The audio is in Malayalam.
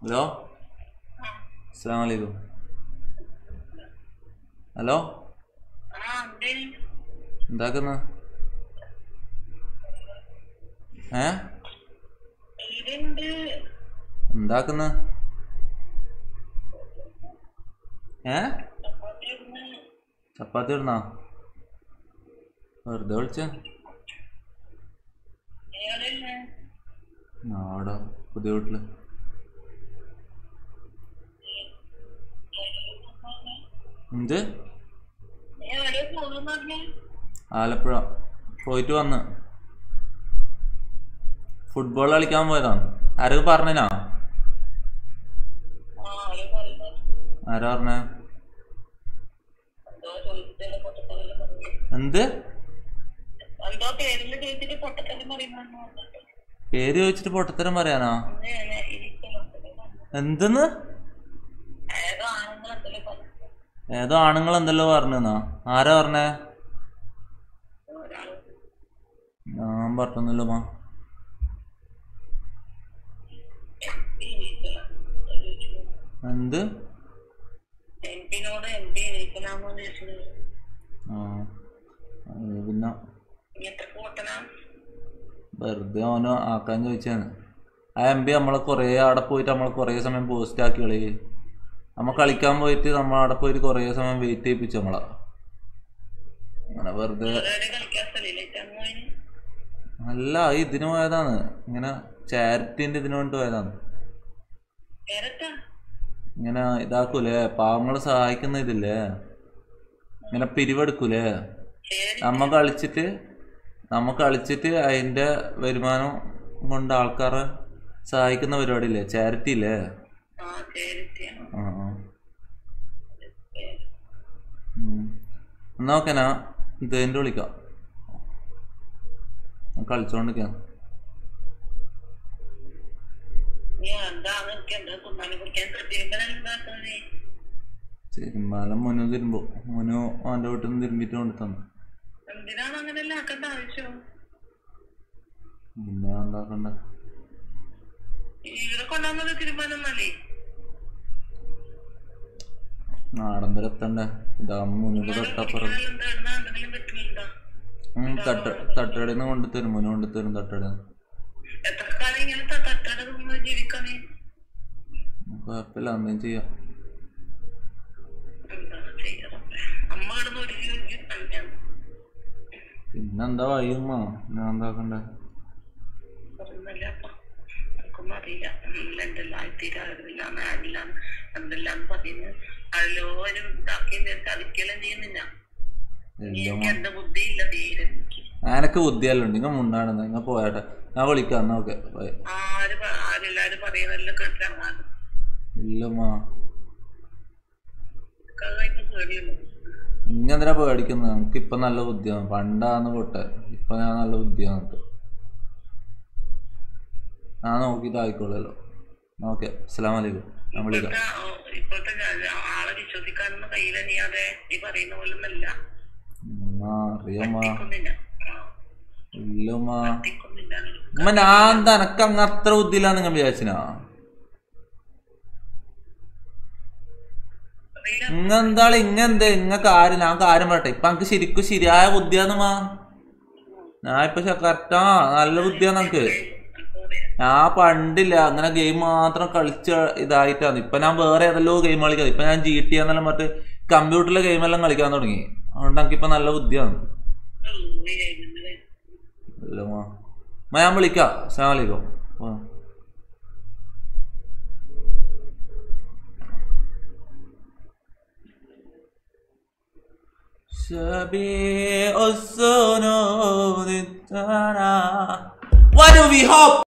ഹലോ അസ്സാം വലൈക്കും ഹലോ ആ ഉണ്ട് എന്താക്കുന്ന ഏ ഇതുണ്ട് എന്താക്കുന്ന ഏ ചപ്പാത്തിയൊന്ന് ചപ്പാത്തി ഇടുന്നാ വെറുതെ വിളിച്ച എവിടെയല്ലേ അവിടെ പുതിയ വീട്ടില് എന്ത് എവിടെ പോകുന്നു പറഞ്ഞേ ആലപ്പുഴ പോയിട്ട് വന്ന് ഫുട്ബോൾ കളിക്കാൻ പോയതാണ് ആരൊക്കെ പറഞ്ഞനാ ആ അവര് പറയുന്നത് ആരാ പറഞ്ഞേ എന്തോ ചോദിച്ചിട്ട് പൊട്ടത്തലെല്ലാം പറഞ്ഞു എന്ത് എന്തോ പേരില് ചോദിച്ചിട്ട് പൊട്ടത്തലെല്ലാം പറയുന്നു പറഞ്ഞിട്ട് പേര് ചോദിച്ചിട്ട് പൊട്ടത്തരം പറയാനാ അങ്ങനെ ഇരിക്കണം എന്തെന്ന് ഏതോ ആണുങ്ങൾ എന്തെങ്കിലും പറഞ്ഞു ഏതോ ആണുങ്ങൾ എന്തെല്ലോ പറഞ്ഞെന്നാ ആരാ പറഞ്ഞേ ഒരാള് ഞാൻ പറഞ്ഞല്ലോ മാ എന്ത് എം പിനോട് എം പി ജയിക്കലാമോ ചോദിച്ചത് ആ അത് പിന്നെ ഇനി എത്ര കൂട്ടനാ വെറുതെ ഓനോ ആക്കാൻ ചോദിച്ചാണ് ആ എം പി നമ്മളെ കുറേ അവിടെ പോയിട്ട് നമ്മളെ കുറേ സമയം പോസ്റ്റ് ആക്കി കളി നമ്മ കളിക്കാൻ പോയിട്ട് നമ്മൾ അവിടെ പോയിട്ട് കുറേ സമയം വെയിറ്റ് ചെയ്യിപ്പിച്ചു നമ്മളെ അങ്ങനെ വെറുതെ വേറെ കളിക്കാൻ സ്ഥലമില്ല അങ്ങ് അല്ല ഈ ഇതിന് പോയതാണ് ഇങ്ങനെ ചാരിറ്റിന്റെ ഇതിന് വേണ്ടി പോയതാണ് കേരട്ടാ ഇങ്ങനെ ഇതാക്കൂലേ പാവങ്ങളെ സഹായിക്കുന്ന ഇതില്ലേ ഇങ്ങനെ പിരിവെടുക്കൂലേ ശരി നമ്മ കളിച്ചിട്ട് നമ്മ കളിച്ചിട്ട് അതിന്റെ വരുമാനം കൊണ്ട് ആൾക്കാരെ സഹായിക്കുന്ന പരിപാടി ഇല്ലേ ചാരിറ്റി ഇല്ലേ ആ ചേരിറ്റിയാണ് ആ ആ. ഉം. എന്നാ ഓക്കെ ഞാൻ ഇതിന്റെ വിളിക്കാം ഞാൻ കളിച്ചോണ്ടിരിക്കാം നീ എന്താണ് എനിക്ക് എന്താ കുന്നാനെ കുടിക്കാൻ തിരുമ്പലാണ് ഉണ്ടാക്കുന്നത് നീ തിരുമ്മാലം മുനു തിരുമ്പോ മുനു അവന്റെ വീട്ടിൽ നിന്ന് തിരുമ്പിട്ട് കൊണ്ട് തന്നു എന്തിനാണ് അങ്ങനെല്ലാം ആക്കേണ്ട ആവശ്യം പിന്നെ എന്താക്കണ്ട ഇവിടെ കൊണ്ടുവന്നത് തിരുമ്പാനൊന്നല്ലേ നാടൻ വരെ എത്തണ്ടേ ഇതാകുമ്പോ മുന്നിൽ തൊട്ടപ്പുറം എന്താ ഇടുന്ന എന്തെങ്കിലും പറ്റുന്നുണ്ടോ തട്ട തട്ടടയിൽ നിന്ന് കൊണ്ടുതരും മുനു കൊണ്ടുതരും തട്ടടയിൽ നിന്ന് എത്ര കാലം ഇങ്ങനെ തട്ടട നിന്ന് ജീവിക്കാൻ നീ കുഴപ്പമില്ല എന്തെങ്കിലും ചെയ്യാം എന്താണ് ചെയ്യാറ് അമ്മ കിടന്ന് ഒരു ജീവി തന്നെയാണ് പിന്നെന്താ വഴിയുമ്മ ഞാൻ എന്താക്കണ്ടേ പറയുന്നില്ല അപ്പൊ എനിക്കൊന്നും അറിയില്ല ഉം, എന്തെല്ലാം ആയിത്തീരാറില്ല ആരില്ല എന്തെല്ലാം പറയുന്നു അതിലോരും ഇതാക്കി ചതിക്കലും ചെയ്യുന്നില്ല എല്ലാം എനിക്ക് എന്റെ ബുദ്ധി ഇല്ല തീരെ എനിക്ക് ഞാനൊക്കെ ബുദ്ധിയെല്ലാം ഉണ്ട് നിങ്ങൾ മുണ്ടാണ് നിങ്ങൾ പോയാട്ടെ ഞാൻ വിളിക്കാം എന്നാ ഓക്കെ ആര് പ- ആരെല്ലാരും പറയുന്നതെല്ലാം കേട്ടിറങ്ങാൻ ഇല്ലമ്മാ കഴിഞ്ഞ പേടിയുള്ളൂ ഇങ്ങെന്തിനാ പേടിക്കുന്നത് നമുക്ക് ഇപ്പൊ നല്ല ബുദ്ധിയാണ് പണ്ടാന്ന് പൊട്ടെ ഇപ്പൊ ഞാൻ നല്ല ബുദ്ധിയാണ് നമുക്ക് ഞാൻ നോക്കിയിട്ട് ആയിക്കോളല്ലോ ഓക്കെ അസ്സലാം വലൈക്കും ഞാൻ വിളിക്കാം ഇപ്പോഴത്തെ ആ, ഇപ്പോഴത്തെ ജ- ആളെ വിശ്വസിക്കാനൊന്നും കയ്യില നീയാതെ ഈ പറയുന്ന പോലെ ഒന്നല്ല ഉമ്മ അറിയമ്മ എത്തിക്കുന്നില്ല ഇല്ലമ്മ എത്തിക്കുന്നില്ല ഉമ്മ ഞാൻ തനക്ക് അങ്ങ് അത്ര ബുദ്ധിയില്ലാന്ന് നിങ്ങൾ വിചാരിച്ചിനാ അറിയില്ല ഇങ്ങ എന്താള് ഇങ്ങ എന്തേ ഇങ്ങ കാര്യം ഞാൻ കാര്യം പറയട്ടെ ഇപ്പൊ എനിക്ക് ശരിക്കും ശരിയായ ബുദ്ധിയാന്ന് മാ ഞാൻ ഇപ്പൊ കറക്റ്റാ നല്ല ബുദ്ധിയാന്ന് നമുക്ക് ഞാൻ പണ്ടില്ല അങ്ങനെ ഗെയിം മാത്രം കളിച്ച ഇതായിട്ടാണ് ഇപ്പൊ ഞാൻ വേറെ ഏതെല്ലോ ഗെയിം കളിക്കാം ഇപ്പൊ ഞാൻ ജി ടി എന്നെല്ലാം മറ്റേ കമ്പ്യൂട്ടറിലെ ഗെയിമെല്ലാം കളിക്കാൻ തുടങ്ങി അതുകൊണ്ട് എനിക്ക് ഇപ്പൊ നല്ല ബുദ്ധിയാണ് അല്ല മാ മാ ഞാൻ വിളിക്കാം അസ്സലാമു അലൈക്കും ആ. شبيع السنود الترى What do we hope?